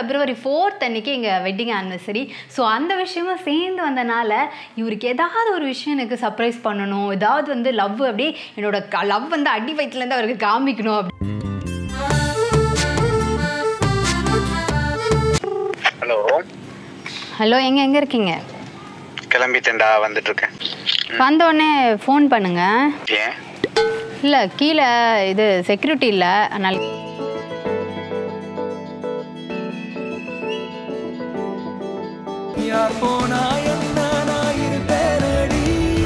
பிப்ரவரி fourth அன்னைக்கு எங்கள் wedding anniversary so அந்த விஷயமும் சேர்ந்து வந்தனால இவருக்கு ஏதாவது ஒரு விஷயம் எனக்கு சர்ப்ரைஸ் பண்ணணும் ஏதாவது வந்து லவ் அப்படியே என்னோட லவ் வந்து அடி வயிற்றுலேருந்து அவருக்கு காமிக்கணும் அப்படி ஹலோ ஹலோ எங்கே எங்கே இருக்கீங்க கிளம்பிட்டேன்டா வந்துட்டு இருக்கேன் வந்த உடனே ஃபோன் பண்ணுங்க ஏன் இல்லை கீழே இது செக்யூரிட்டி இல்லை அதனால் யார் போனா என்ன நான் இருப்பேனடி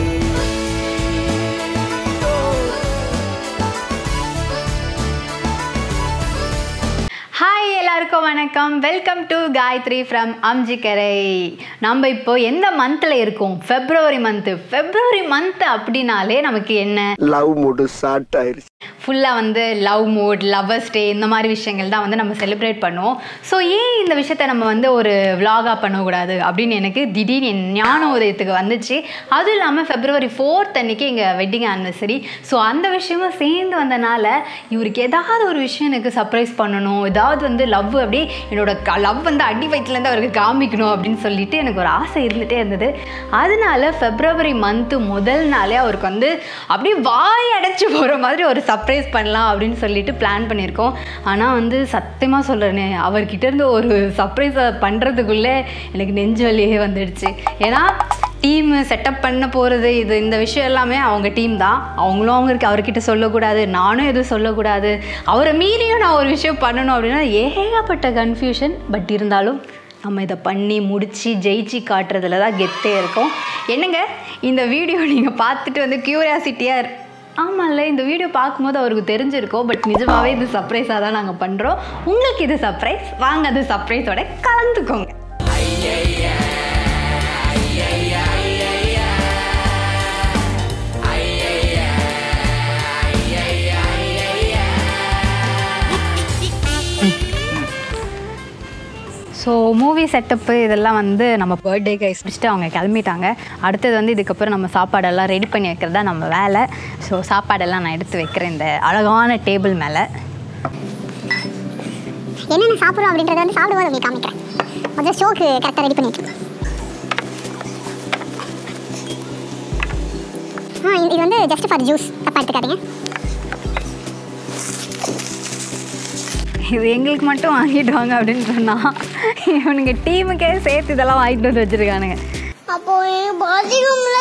ஹாய் எல்லாருக்கும் வணக்கம் welcome to Gayathri from Aminjikarai நம்ம இப்போ எந்த மந்தில் இருக்கோம் ஃபெப்ரவரி மந்த்து ஃபெப்ரவரி மந்த் அப்படின்னாலே நமக்கு என்ன லவ் மூடு ஸ்டார்ட் ஆயிருச்சு ஃபுல்லாக வந்து லவ் மூட் லவ்வர்ஸ் டே இந்த மாதிரி விஷயங்கள் தான் வந்து நம்ம செலிப்ரேட் பண்ணுவோம் ஸோ ஏன் இந்த விஷயத்த நம்ம வந்து ஒரு vlog-ஆ பண்ணக்கூடாது அப்படின்னு எனக்கு திடீர்னு என் ஞான உதயத்துக்கு வந்துச்சு அதுவும் இல்லாமல் ஃபெப்ரவரி ஃபோர்த் அன்னைக்கு எங்கள் வெட்டிங் ஆனிவர்சரி ஸோ அந்த விஷயமும் சேர்ந்து வந்தனால இவருக்கு ஏதாவது ஒரு விஷயம் எனக்கு சர்ப்ரைஸ் பண்ணணும் ஏதாவது வந்து லவ் அப்படியே என்னோட லவ் வந்து அடி வயிற்றுலேருந்து அவருக்கு காமிக்கணும் அப்படின்னு சொல்லிட்டு எனக்கு ஒரு ஆசை இருந்துகிட்டே இருந்தது அதனால ஃபெப்ரவரி மந்த்து முதல் நாளே அவருக்கு வந்து அப்படியே வாய் அடைச்சு போகிற மாதிரி ஒரு சர்ப்ரைஸ் பண்ணலாம் அப்படின்னு சொல்லிட்டு பிளான் பண்ணியிருக்கோம் ஆனால் வந்து சத்தியமாக சொல்கிறேனே அவர்கிட்ட இருந்து ஒரு சர்ப்ரைஸை பண்ணுறதுக்குள்ளே எனக்கு நெஞ்சு வலியே வந்துடுச்சு ஏன்னா டீம் செட்டப் பண்ண போகிறது இது இந்த விஷயம் எல்லாமே அவங்க டீம் தான் அவங்களும் அவங்களுக்கு அவர்கிட்ட சொல்லக்கூடாது நானும் எதுவும் சொல்லக்கூடாது அவரை மீறியும் நான் ஒரு விஷயம் பண்ணணும் அப்படின்னா ஏகப்பட்ட கன்ஃபியூஷன் பட் இருந்தாலும் நம்ம இதை பண்ணி முடித்து ஜெயிச்சு காட்டுறதுல தான் கெத்தே இருக்கும் என்னங்க இந்த வீடியோ நீங்கள் பார்த்துட்டு வந்து க்யூரியாசிட்டியாக ஆமாம்ல இந்த வீடியோ பார்க்கும்போது அவருக்கு தெரிஞ்சிருக்கோம் பட் நிஜமாவே இது சர்ப்ரைஸாக தான் நாங்கள் பண்ணுறோம் உங்களுக்கு இது சர்ப்ரைஸ் வாங்க அது சர்ப்ரைஸோட கலந்துக்கோங்க ஸோ மூவி செட்டப்பு இதெல்லாம் வந்து நம்ம பர்த்டே கைஸ் முடிச்சுட்டு அவங்க கிளம்பிட்டாங்க அடுத்தது வந்து இதுக்கப்புறம் நம்ம சாப்பாடெல்லாம் ரெடி பண்ணி வைக்கிறது தான் நம்ம வேலை ஸோ சாப்பாடெல்லாம் நான் எடுத்து வைக்கிறேன் இந்த அழகான டேபிள் மேலே என்னென்ன சாப்பிட்றோம் அப்படின்றத வந்து சாப்பிடும்போது உங்களுக்கு காமிக்கிறேன் முதல்ல ஷோக்கு கரெக்டாக ரெடி பண்ணிட்டு ஆ இது இது வந்து ஜஸ்ட் ஃபார் ஜூஸ் தப்பாக எடுத்துக்காதீங்க இது எங்களுக்கு மட்டும் வாங்கிட்டு வாங்க அப்படின்னு சொன்னால் இவனுங்க டீமுக்கே சேர்த்து இதெல்லாம் வாங்கிட்டு வந்து வச்சுருக்கானுங்க அப்போ பாத்ரூம்ல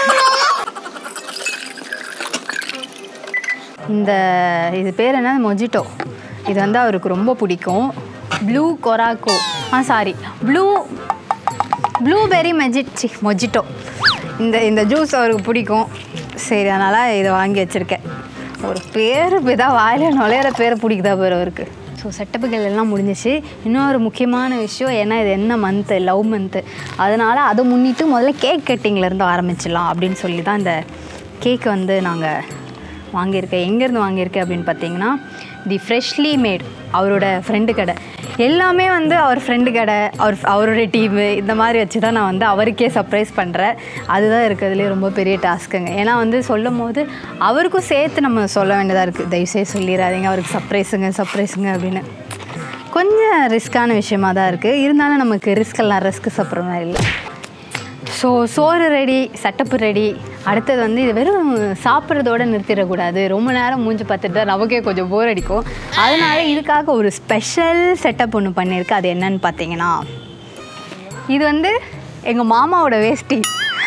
இந்த இது பேர் என்ன மொஜிட்டோ இது வந்து அவருக்கு ரொம்ப பிடிக்கும் ப்ளூ கொராக்கோ ஆ சாரி ப்ளூ ப்ளூபெர்ரி மெஜிட் மொஜிட்டோ இந்த இந்த ஜூஸ் அவருக்கு பிடிக்கும் சரி அதனால் இதை வாங்கி வச்சுருக்கேன் ஒரு பேர் இதான் வாயில் நுழையிற பேரை பிடிக்குதா பேர் அவருக்கு ஸோ செட்டப்புகள் எல்லாம் முடிஞ்சிச்சு இன்னொரு முக்கியமான விஷயம் ஏன்னா இது என்ன மந்த்து லவ் மந்த்து அதனால் அதை முன்னிட்டு முதல்ல கேக் கட்டிங்லேருந்து ஆரம்பிச்சிடலாம் அப்படின்னு சொல்லி தான் இந்த கேக் வந்து நாங்கள் வாங்கியிருக்கேன் எங்கேருந்து வாங்கியிருக்கேன் அப்படின்னு பார்த்தீங்கன்னா தி ஃப்ரெஷ்லி மேட் அவரோட ஃப்ரெண்டு கடை எல்லாமே வந்து அவர் ஃப்ரெண்டு கடை அவர் அவரோட டீமு இந்த மாதிரி வச்சு தான் நான் வந்து அவருக்கே சர்ப்ரைஸ் பண்ணுறேன் அதுதான் இருக்கிறதுலே ரொம்ப பெரிய டாஸ்க்குங்க ஏன்னா வந்து சொல்லும் போது அவருக்கும் சேர்த்து நம்ம சொல்ல வேண்டியதாக இருக்குது தயவுசெய்து சொல்லிடாதீங்க அவருக்கு சர்ப்ரைஸுங்க சர்ப்ரைஸுங்க அப்படின்னு கொஞ்சம் ரிஸ்க்கான விஷயமா தான் இருக்குது இருந்தாலும் நமக்கு ரிஸ்கெல்லாம் ரிஸ்க் சாப்பிட்ற மாதிரி இல்லை ஸோ சோறு ரெடி செட்டப்பு ரெடி அடுத்தது வந்து இது வெறும் சாப்பிட்றதோட நிறுத்திடக்கூடாது ரொம்ப நேரம் மூஞ்சி பார்த்துட்டு தான் நமக்கே கொஞ்சம் போர் அடிக்கும் அதனால இதுக்காக ஒரு ஸ்பெஷல் செட்டப் ஒன்று பண்ணியிருக்கு அது என்னன்னு பார்த்தீங்கன்னா இது வந்து எங்கள் மாமாவோட வேஷ்டி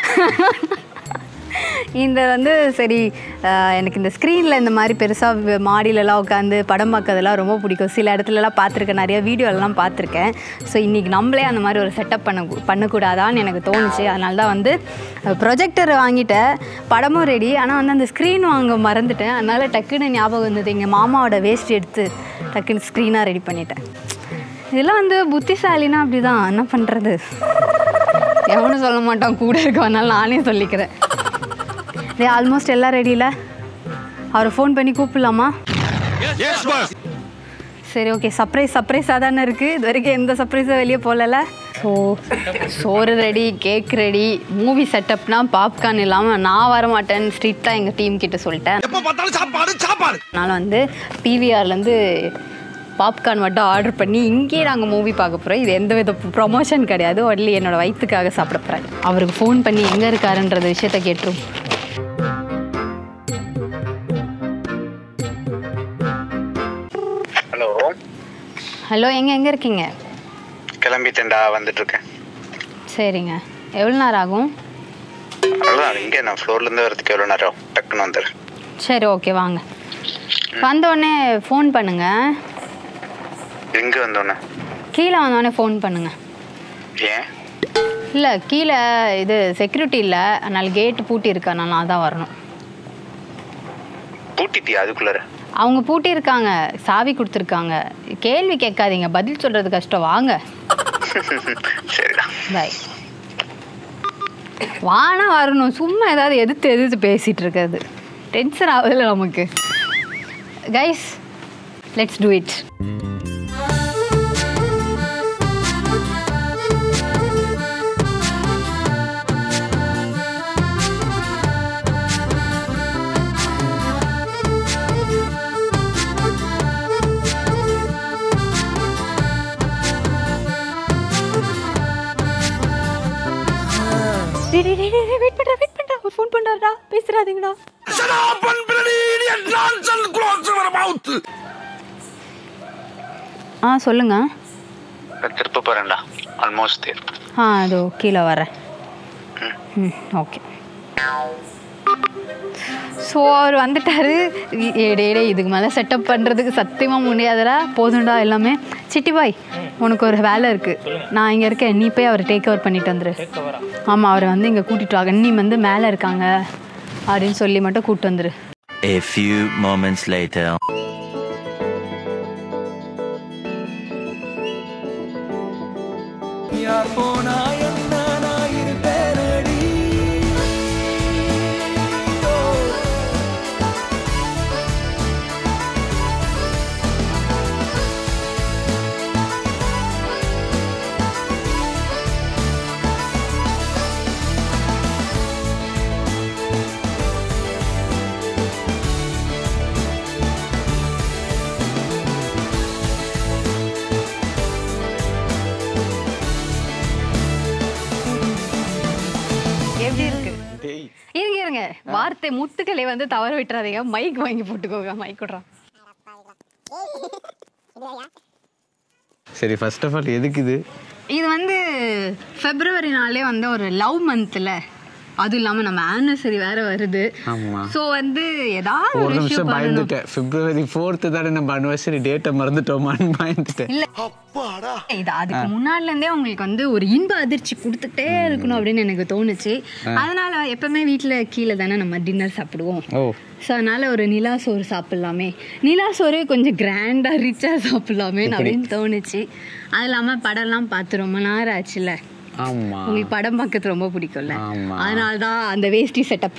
இந்த வந்து சரி ஆஹ், எனக்கு இந்த ஸ்க்ரீனில் இந்த மாதிரி பெருசாக மாடியிலலாம் உட்காந்து படம் பார்க்கறதெல்லாம் ரொம்ப பிடிக்கும் சில இடத்துலலாம் பார்த்துருக்கேன் நிறைய வீடியோலாம் பார்த்துருக்கேன் ஸோ இன்றைக்கி நம்மளே அந்த மாதிரி ஒரு செட்டப் பண்ண பண்ணக்கூடாதான்னு எனக்கு தோணுச்சு அதனால தான் வந்து ப்ரொஜெக்டர் வாங்கிட்டேன் படமும் ரெடி ஆனால் வந்து அந்த ஸ்க்ரீன் வாங்க மறந்துட்டேன் அதனால் டக்குன்னு ஞாபகம் வந்தது எங்கள் மாமாவோட வேஸ்ட் எடுத்து டக்குன்னு ஸ்க்ரீனாக ரெடி பண்ணிட்டேன் இதெல்லாம் வந்து புத்திசாலினா அப்படி தான் என்ன பண்ணுறது எவனும் சொல்ல மாட்டான் கூட இருக்கவனால நானே சொல்லிக்கிறேன் டே ஆல்மோஸ்ட் எல்லாம் ரெடியில் அவரை ஃபோன் பண்ணி கூப்பிடலாமா சரி ஓகே சர்ப்ரைஸ் சர்ப்ரைஸாக தானே இருக்குது இது வரைக்கும் எந்த சர்ப்ரைஸும் வெளியே போகல ஸோ சோறு ரெடி கேக் ரெடி மூவி செட்டப்னா பாப்கார்ன் இல்லாமல் நான் வர மாட்டேன்னு ஸ்ட்ரிக்டாக எங்கள் டீம் கிட்ட சொல்லிட்டேன் எப்ப பார்த்தாலும் சாப்பாடு சாப்பாடு அதனால் வந்து பிவிஆர்லேருந்து பாப்கார்ன் மட்டும் ஆர்டர் பண்ணி இங்கேயே நாங்கள் மூவி பார்க்க போகிறோம் இது எந்த வித ப்ரொமோஷன் கிடையாது ஒன்லி என்னோட வயிற்றுக்காக சாப்பிட போகிறேன் அவருக்கு ஃபோன் பண்ணி எங்கே இருக்காருன்றத விஷயத்த கேட்டுரும் ஹலோ ஹலோ எங்கே எங்கே இருக்கீங்க கிளம்பிட்டேன்டா வந்துட்டு இருக்கேன் சரிங்க எவ்வளோ நேரம் ஆகும் அவ்வளோதான் இங்கே நான் ஃப்ளோர்ல இருந்து வரதுக்கு எவ்வளோ நேரம் டக்குன்னு வந்துடு சரி ஓகே வாங்க வந்தோடனே ஃபோன் பண்ணுங்க எங்கே வந்தோன்னே கீழே வந்தோடனே ஃபோன் பண்ணுங்க ஏன் இல்லை கீழே இது செக்யூரிட்டி இல்லை அதனால் கேட்டு பூட்டி இருக்கு அதனால நான் தான் வரணும் பூட்டிட்டியா அதுக்குள்ளார அவங்க பூட்டி இருக்காங்க சாவி கொடுத்துருக்காங்க கேள்வி கேட்காதீங்க பதில் சொல்கிறது கஷ்டம் வாங்க சரிடா பாய் வானா வரணும் சும்மா ஏதாவது எதிர்த்து எதிர்த்து பேசிகிட்டு இருக்கிறது டென்ஷன் ஆகுதுல்ல நமக்கு guys let's do it wait பண்ணுறா வெயிட் பண்ணுறா ஒரு ஃபோன் பண்ணுறாருடா பேசுறாதீங்கடா ஆ சொல்லுங்க நான் திருப்ப போகிறேன்டா ஆல்மோஸ்ட் தேர் ஆ அதோ கீழே வரேன் ம் ஓகே ஸோ அவர் வந்துட்டாரு இ- ஏடே ஏடே இதுக்கு மேலே செட்டப் பண்ணுறதுக்கு சத்தியமாக முடியாதுடா போதும்டா எல்லாமே சிட்டி பாய் உனக்கு ஒரு வேலை இருக்குது நான் இங்கே இருக்கேன் நீ போய் அவரை டேக் ஓவர் பண்ணிட்டு வந்துரு ஆமாம் அவரை வந்து இங்கே கூட்டிட்டு வாங்க நீ வந்து மேலே இருக்காங்க அப்படின்னு சொல்லி மட்டும் கூப்பிட்டு வந்துரு A few moments later. யார் போனா என்ன நான் இருப்பேனடி எப்படி இருக்கு இருங்க இருங்க வார்த்தை முத்துக்களை வந்து தவற விட்டுறாதீங்க மைக் வாங்கி போட்டுக்கோங்க மைக் விட்றான் சரி ஃபர்ஸ்ட் ஆஃப் ஆல் எதுக்கு இது இது வந்து ஃபெப்ரவரி நாளே வந்து ஒரு லவ் மந்த்ல அதுவும் இல்லாம நம்ம ஆனிவர்சரி வேற வருது ஆமா. சோ வந்து ஏதாவது ஒரு ஒரு விஷயம் நிமிஷம் பண்ணணும் பயந்துட்டேன் பிப்ரவரி ஃபோர்த்து தானே நம்ம அனிவர்சரி டேட்டை மறந்துட்டோமான்னு பயந்துட்டேன் இல்ல இது அதுக்கு முன்னாடில இருந்தே உங்களுக்கு வந்து ஒரு இன்ப அதிர்ச்சி கொடுத்துட்டே இருக்கணும் அப்படின்னு எனக்கு தோணுச்சு அதனால எப்பவுமே வீட்ல கீழே தானே நம்ம டின்னர் சாப்பிடுவோம் ஓ ஸோ அதனால ஒரு நிலா சோறு சாப்பிடலாமே நிலா சோறு கொஞ்சம் கிராண்டா ரிச்சா சாப்பிடலாமே அப்படின்னு தோணுச்சு அது இல்லாம படம்லாம் பார்த்து ரொம்ப நேரம் ஆச்சுல்ல ஆமா உங்களுக்கு படம் பார்க்கறது ரொம்ப பிடிக்கும்ல ஆமா. அதனால தான் அந்த வேஷ்டி செட்டப்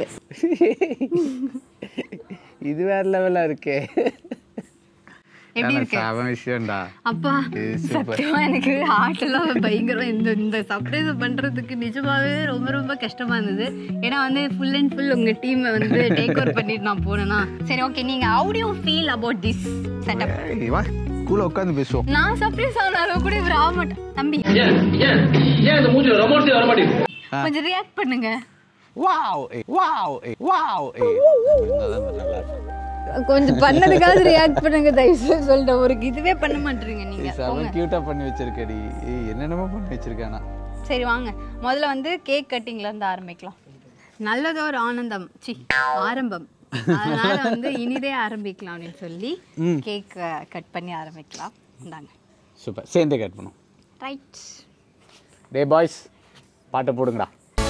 இது வேற லெவலா இருக்கே எப்படி இருக்கு அவன் விஷயம்டா அப்பா இது super. சத்தியமா எனக்கு ஹார்ட் எல்லாம் பயங்கரம் இந்த இந்த சர்ப்ரைஸ் பண்றதுக்கு நிஜமாவே ரொம்ப ரொம்ப கஷ்டமா இருந்தது ஏன்னா வந்து ஃபுல் அண்ட் ஃபுல் உங்க டீம் வந்து டேக் ஓவர் பண்ணிட்டு நான் போனேன்னா சரி ஓகே நீங்க how do feel about this setup ஏய், வா கூல உட்காந்து பேசுவோம் நான் சர்ப்ரைஸ் ஆனாலும் கூட இவர் ஆக மாட்டேன் தம்பி கொஞ்சம் ரியாக்ட் பண்ணுங்க வாவ் ஏய் வாவ் ஏய் வாவ் ஏய் அதான் நல்லா இருக்கும். கொஞ்சம் பண்ணதுக்காவது ரியாக்ட் பண்ணுங்க தயவு செய்து சொல்லிட்டேன் ஒரு இதுவே பண்ண மாட்டீங்க நீங்க ஏய், செம கியூட்டா பண்ணி வச்சிருக்கடி ஏய் என்னென்னமோ பண்ணி வச்சிருக்கானா சரி வாங்க முதல்ல வந்து கேக் கட்டிங்ல இருந்து ஆரம்பிக்கலாம் நல்லதொரு ஆனந்தம் சி ஆரம்பம் அதனால வந்து இனிதே ஆரம்பிக்கலாம் அப்படின்னு சொல்லி கேக் கட் பண்ணி ஆரம்பிக்கலாம் இந்தாங்க சூப்பர் சேர்ந்தே கட் பண்ணும் ரைட் டே பாய்ஸ் பாட்டை போடுங்கடா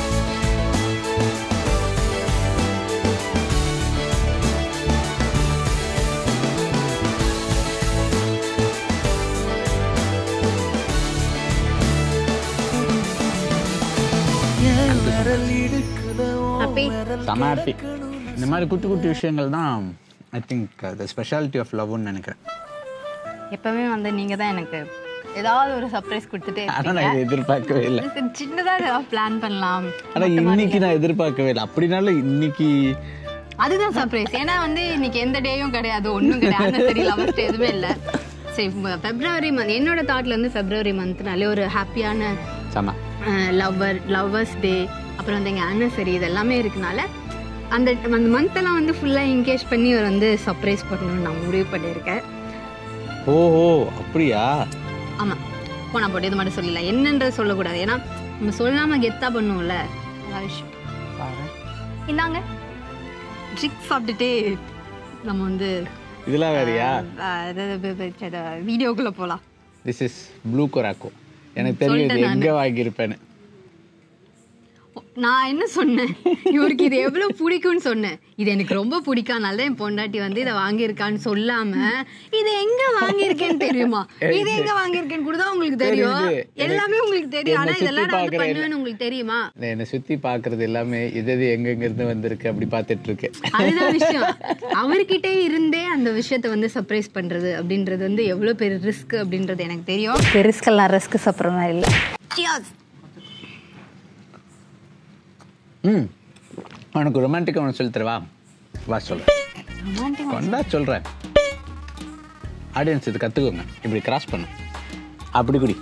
ஹாப்பி செம ஹாப்பி இந்த மாதிரி குட்டி குட்டி விஷயங்கள் தான் I think the speciality of லவ்னு நினைக்கிறேன் எப்பவுமே வந்து நீங்க தான் எனக்கு ஏதாவது ஒரு சர்ப்ரைஸ் கொடுத்துட்டே ஆனால் நான் இதை எதிர்பார்க்கவே இல்லை இருப்பீங்க சின்னதா ஏதாவது பிளான் பண்ணலாம் ஆனால் இன்னைக்கு நான் எதிர்பார்க்கவே இல்லை அப்படினாலும் இன்னைக்கு அதுதான் சர்ப்ரைஸ் ஏன்னா வந்து இன்னைக்கு எந்த டேயும் கிடையாது ஒன்றும் கிடையாது சரி லவர்ஸ் எதுவுமே இல்லை சரி ஃபெப்ரவரி மந்த் என்னோட தாட்ல இருந்து ஃபெப்ரவரி மந்த்னாலே ஒரு ஹாப்பியான செம்ம லவ்வர் லவ்வர்ஸ் டே அப்புறம் வந்து எங்கள் ஆனிவர்சரி இது எல்லாமே இருக்கனால அந்த அந்த மந்த்தெல்லாம் வந்து ஃபுல்லாக என்கேஜ் பண்ணி அவர் வந்து சர்ப்ரைஸ் பண்ணணும்னு நான் முடிவு பண்ணியிருக்கேன் ஓஹோ அப்படியா ஆமாம் போனா போட்டு இது மட்டும் சொல்லல என்னன்றது சொல்லக்கூடாது ஏன்னா நம்ம சொல்லாமல் கெத்தா பண்ணுவோம்ல அதான் விஷயம் இந்தாங்க ட்ரிக் சாப்பிட்டுட்டே நம்ம வந்து இதெல்லாம் வேறியா வீடியோக்குள்ளே போகலாம் திஸ் இஸ் ப்ளூ கொராக்கோ எனக்கு தெரியும் இது சொல்லிட்டேன் எங்கே வாங்கியிருப்பேன்னு நான் என்ன சொன்னேன் இவருக்கு இது எவ்வளவு பிடிக்கும்னு சொன்னேன் இது எனக்கு ரொம்ப பிடிக்காதனால தான் என் பொண்டாட்டி வந்து இதை வாங்கியிருக்கான்னு சொல்லாம இது எங்க வாங்கியிருக்கேன்னு தெரியுமா இது எங்க வாங்கியிருக்கேன்னு கூட தான் உங்களுக்கு தெரியும் தெரியுது. எனக்கு- எல்லாமே உங்களுக்கு தெரியும் ஆனா என்னை இதெல்லாம் சுத்தி நான் வந்து பார்க்கிற பண்ணுவேன்னு உங்களுக்கு தெரியுமா நான் என்னை சுற்றி பார்க்குறது எல்லாமே எது எது எங்கெங்கிருந்து வந்திருக்கு அப்படி பார்த்துட்டு இருக்கேன் அதுதான் விஷயம் அவர்கிட்டே இருந்தே அந்த விஷயத்த வந்து சர்ப்ரைஸ் பண்றது அப்படின்றது வந்து எவ்வளவு பெரிய ரிஸ்க் அப்படின்றது எனக்கு தெரியும் ரிஸ்கெல்லாம் ரிஸ்க் சாப்பிட்ற மாதிரி இல்லை Cheers. ம் உனக்கு ரொமான்டிக்காக ஒன்று சொல்லி தரவா வா சொல்கிறேன் கொண்டா சொல்கிறேன் ஆடியன்ஸ் இது கற்றுக்கோங்க இப்படி கிராஸ் பண்ணு அப்படி குடி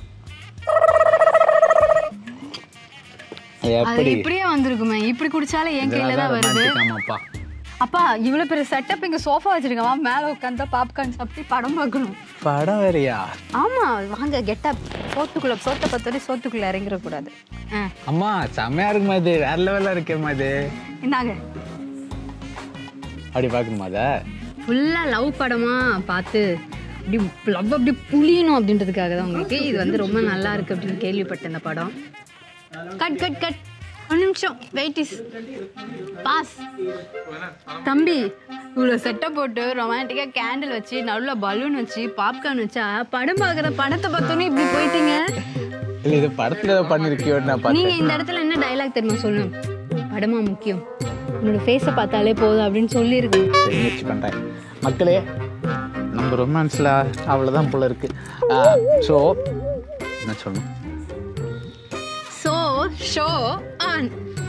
அது அது எப்படி இப்படியே வந்திருக்குமே இப்படி குடிச்சாலே என் கையில தான் வருது ஆமாப்பா அப்பா இவ்வளவு பெரிய செட்டப் இங்க சோஃபா வச்சிருக்கேன் மேல உட்காந்து பாப்கார்ன் சாப்பிட்டு படம் பார்க்கணும் படம் வேறையா ஆமா வாங்க கெட்டப் சோத்துக்குள்ள சோத்தை பத்தோட சோத்துக்குள்ள இறங்கிட கூடாது ஆ, அம்மா செம்மையா இருக்குமா இது வேற லெவலில் இருக்கேம்மா இது இந்தாங்க அப்படி பார்க்கணுமா அதை ஃபுல்லா லவ் படமா பார்த்து அப்படி லவ் அப்படி புளியணும் அப்படின்றதுக்காக தான் உங்களுக்கு இது வந்து ரொம்ப நல்லா இருக்கு அப்படின்னு கேள்விப்பட்டேன் இந்த படம் கட் கட் கட் ஒரு நிமிஷம் வெயிட் இஸ் பாஸ் தம்பி இவ்வளோ செட்டப் போட்டு ரொமான்டிக்காக கேண்டில் வச்சு நடுவில் பலூன் வச்சு பாப்கார்ன் வச்சா படம் பார்க்குற படத்தை பார்த்தோன்னே இப்படி போயிட்டீங்க இல்லை இது படத்தில் ஏதோ பண்ணியிருக்கியோன்னு நான் பார்த்தேன் நீங்க இந்த இடத்துல என்ன டயலாக் தெரியுமா சொல்லுங்க படமா முக்கியம் உன்னோட ஃபேஸை பார்த்தாலே போதும் அப்படின்னு சொல்லியிருக்கு சரி, முயற்சி பண்ணுறேன் மக்களே நம்ம ரொமான்ஸில் அவ்வளோதான் போல இருக்கு ஸோ என்ன சொல்லணும் ஸோ ஷோ ஆன்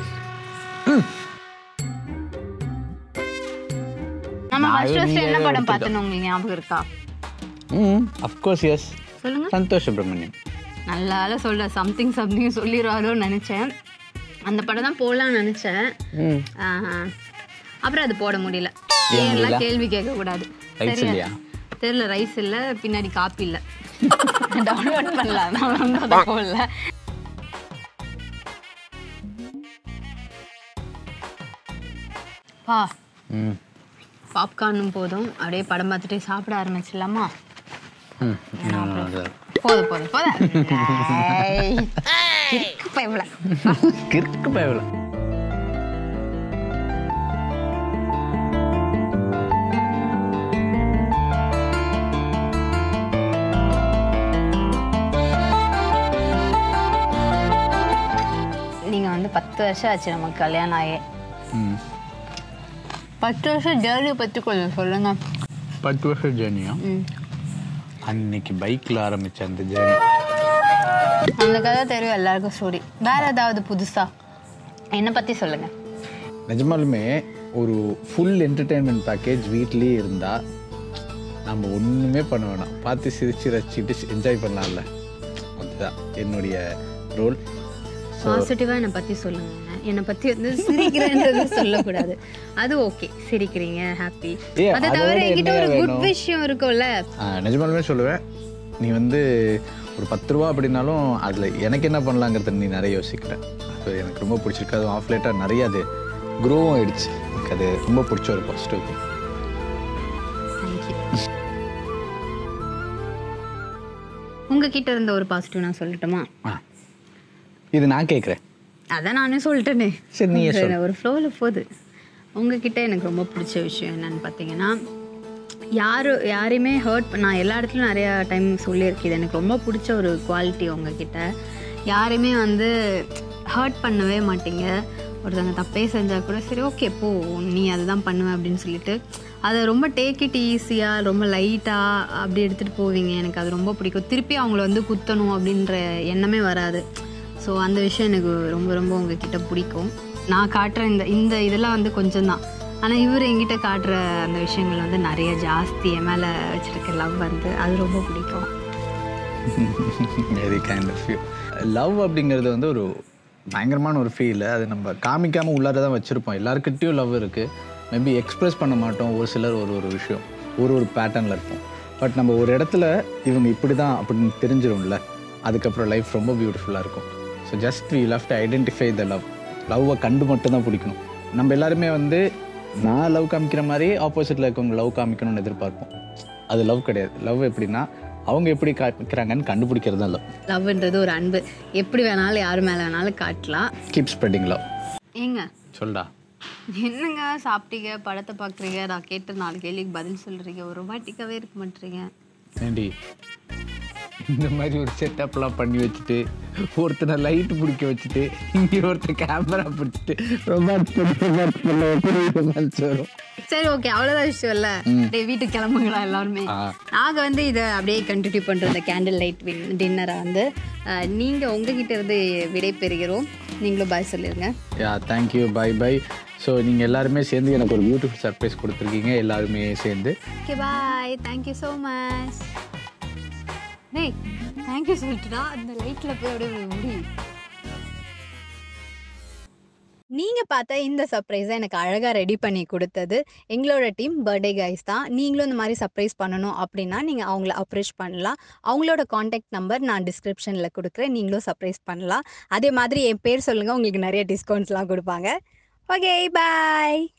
நம்ம ஃபர்ஸ்ட் ஃபர்ஸ்ட் என்ன படம் பார்த்தோன்னு உங்களுக்கு ஞாபகம் இருக்கா ம் அஃப்கோர்ஸ் எஸ் சொல்லுங்க சந்தோஷ் சுப்ரமணியம் நல்லால சொல்ல சம்திங் சம்திங் சொல்லிடுவாரோன்னு நினைச்சேன் அந்த படம் தான் போடலாம்னு நினைச்சேன் ம் ஆஹா. அப்புறம் அது போட முடியல ஏன் ஏன்லாம் முடியல? கேள்வி கேட்க கூடாது Rights இல்லையா? தெரியல ரைஸ் இல்ல பின்னாடி காப்பி இல்ல டவுன்லோட் பண்ணலாம் நான் வந்து அதை போடல பா ம் பாப்கார்னும் போதும் அப்படியே படம் பார்த்துட்டே சாப்பிட ஆரம்பிச்சிடலாமா ம் இன்னும் அது போதும் போதும் போதும் ஏய், கிறுக்கு பயவுல. கிறுக்கு பயவில் நீங்க வந்து பத்து வருஷம் ஆச்சு நமக்கு கல்யாணம் ஆகி ம் பத்து வருஷம் ஜேர்னியை பத்தி கொஞ்சம் சொல்லுங்க பத்து வருஷம் ஜேர்னியா ம். அன்னைக்கு பைக்கில் ஆரம்பிச்ச அந்த ஜேர்னி அந்த கதை தெரியும் எல்லாருக்கும் ஸ்டோரி வேற ஏதாவது புதுசா என்னை பத்தி சொல்லுங்க நிஜமாலுமே ஒரு ஃபுல் என்டர்டெயின்மெண்ட் பேக்கேஜ் வீட்லேயே இருந்தால் நம்ம ஒன்றுமே பண்ண வேணாம் பார்த்து சிரிச்சு ரசிச்சுட்டு என்ஜாய் பண்ணலாம்ல அதுதான் என்னுடைய ரோல் பாசிட்டிவா என்னை பத்தி சொல்லுங்க என்னை பத்தி வந்து சிரிக்கிறேன்றது சொல்லக்கூடாது அது ஓகே சிரிக்கிறீங்க ஹாப்பி ஏய், அதை அதை தவிர விட என்கிட்ட ஒரு என்னையா குட் வேணும்? விஷயம் இருக்கும்ல நிஜமாலுமே சொல்லுவேன் நீ வந்து ஒரு பத்து ரூபா அப்படின்னாலும் அதில் எனக்கு என்ன பண்ணலாங்கிறத நீ நிறைய யோசிக்கிற அது எனக்கு ரொம்ப பிடிச்சிருக்கு அதுவும் ஆஃப் லேட்டாக நிறைய அது க்ரோவும் ஆயிடுச்சு எனக்கு அது ரொம்ப பிடிச்ச ஒரு பாசிட்டிவ் திங் தேங்க்யூ உங்ககிட்ட இருந்த ஒரு பாசிட்டிவ் நான் சொல்லட்டுமா ஆ இது நான் கேட்குறேன் அதான் நானே சொல்லிட்டேனே சரி, நீயே சரி, சொல்லு. ஒரு ஃப்ளோவில் போகுது உங்ககிட்ட எனக்கு ரொம்ப பிடிச்ச விஷயம் என்னன்னு பார்த்தீங்கன்னா யாரு யாரையுமே ஹர்ட் நான் எல்லா இடத்துலையும் நிறையா டைம் சொல்லியிருக்கேன் இது எனக்கு ரொம்ப பிடிச்ச ஒரு குவாலிட்டி உங்ககிட்ட யாரையுமே வந்து ஹர்ட் பண்ணவே மாட்டீங்க ஒருத்தவங்க தப்பே செஞ்சால் கூட சரி ஓகே போ நீ அதுதான் பண்ணுவ அப்படின்னு சொல்லிட்டு அதை ரொம்ப டேக் இட் ஈஸியாக ரொம்ப லைட்டாக அப்படி எடுத்துகிட்டு போவீங்க எனக்கு அது ரொம்ப பிடிக்கும் திருப்பி அவங்கள வந்து குத்தணும் அப்படின்ற எண்ணமே வராது ஸோ அந்த விஷயம் எனக்கு ரொம்ப ரொம்ப உங்ககிட்ட பிடிக்கும் நான் காட்டுற இந்த இந்த இதெல்லாம் வந்து கொஞ்சம் தான் ஆனால் இவர் என்கிட்ட காட்டுற அந்த விஷயங்கள் வந்து நிறைய ஜாஸ்தி என் மேலே வச்சுருக்க லவ் வந்து அது ரொம்ப பிடிக்கும் very kind of you love அப்படிங்கிறது வந்து ஒரு பயங்கரமான ஒரு ஃபீல் அது நம்ம காமிக்காமல் உள்ளார தான் வச்சுருப்போம் எல்லாருக்கிட்டேயும் லவ் இருக்குது மேபி எக்ஸ்பிரஸ் பண்ண மாட்டோம் ஒரு சிலர் ஒரு ஒரு விஷயம் ஒரு ஒரு பேட்டர்னில் இருப்போம் பட் நம்ம ஒரு இடத்துல இவங்க இப்படி தான் அப்படின்னு தெரிஞ்சிரும்ல அதுக்கப்புறம் லைஃப் ரொம்ப பியூட்டிஃபுல்லாக இருக்கும் so just you love to identify the love லவ்வை கண்டு மட்டும் தான் பிடிக்கணும் நம்ம எல்லாருமே வந்து நான் லவ் காமிக்கிற மாதிரி ஆப்போசிட்டில் இருக்கவங்க லவ் காமிக்கணும்னு எதிர்பார்ப்போம் அது லவ் கிடையாது லவ் எப்படின்னா அவங்க எப்படி காமிக்கிறாங்கன்னு கண்டுபிடிக்கிறது தான் லவ் லவ்ன்றது ஒரு அன்பு எப்படி வேணாலும் யார் மேலே வேணாலும் காட்டலாம் கீப் ஸ்ப்ரெட்டிங் லவ் ஏங்க சொல்டா என்னங்க சாப்பிட்டீங்க படத்தை பார்க்குறீங்க நான் கேட்ட நாலு கேள்விக்கு பதில் சொல்கிறீங்க ஒரு ரொமாட்டிக்காகவே இருக்க மாட்டீங்க ஏண்டி இந்த மாதிரி ஒரு செட்டப்லாம் பண்ணி வச்சுட்டு ஒருத்தனை லைட் பிடிக்க வச்சுட்டு இங்கே ஒருத்தர் கேமரா பிடிச்சிட்டு ரொமான்ஸ் பண்ணி ரொமான்ஸ் பண்ண எப்படி ரொமான்ஸ் வரும் சரி ஓகே அவ்வளோதான் விஷயம் இல்லை டேய் வீட்டுக்கு கிளம்புங்களா எல்லாருமே ஆ. நாங்கள் வந்து இதை அப்படியே கண்டினியூ பண்ணுறோம் இந்த கேண்டில் லைட் டின்னரை வந்து நீங்கள் உங்ககிட்ட இருந்து விடை பெறுகிறோம் நீங்களும் பாய் சொல்லிடுங்க yeah thank you bye bye so நீங்கள் எல்லாருமே சேர்ந்து எனக்கு ஒரு பியூட்டிஃபுல் சர்ப்ரைஸ் கொடுத்துருக்கீங்க எல்லாருமே சேர்ந்து okay bye thank you so much டேய் தேங்க்யூ சொல்லிட்டுடா அந்த லைட்டில் போய் அப்படியே முடி நீங்கள் பார்த்த இந்த சர்ப்ரைஸை எனக்கு அழகாக ரெடி பண்ணி கொடுத்தது எங்களோட டீம் பர்த்டே கைஸ் தான் நீங்களும் இந்த மாதிரி சர்ப்ரைஸ் பண்ணணும் அப்படின்னா நீங்கள் அவங்கள அப்ரோச் பண்ணலாம் அவங்களோட காண்டாக்ட் நம்பர் நான் டிஸ்கிரிப்ஷனில் கொடுக்குறேன் நீங்களும் சர்ப்ரைஸ் பண்ணலாம் அதே மாதிரி என் பேர் சொல்லுங்கள் உங்களுக்கு நிறைய டிஸ்கவுண்ட்ஸ்லாம் கொடுப்பாங்க ஓகே பாய்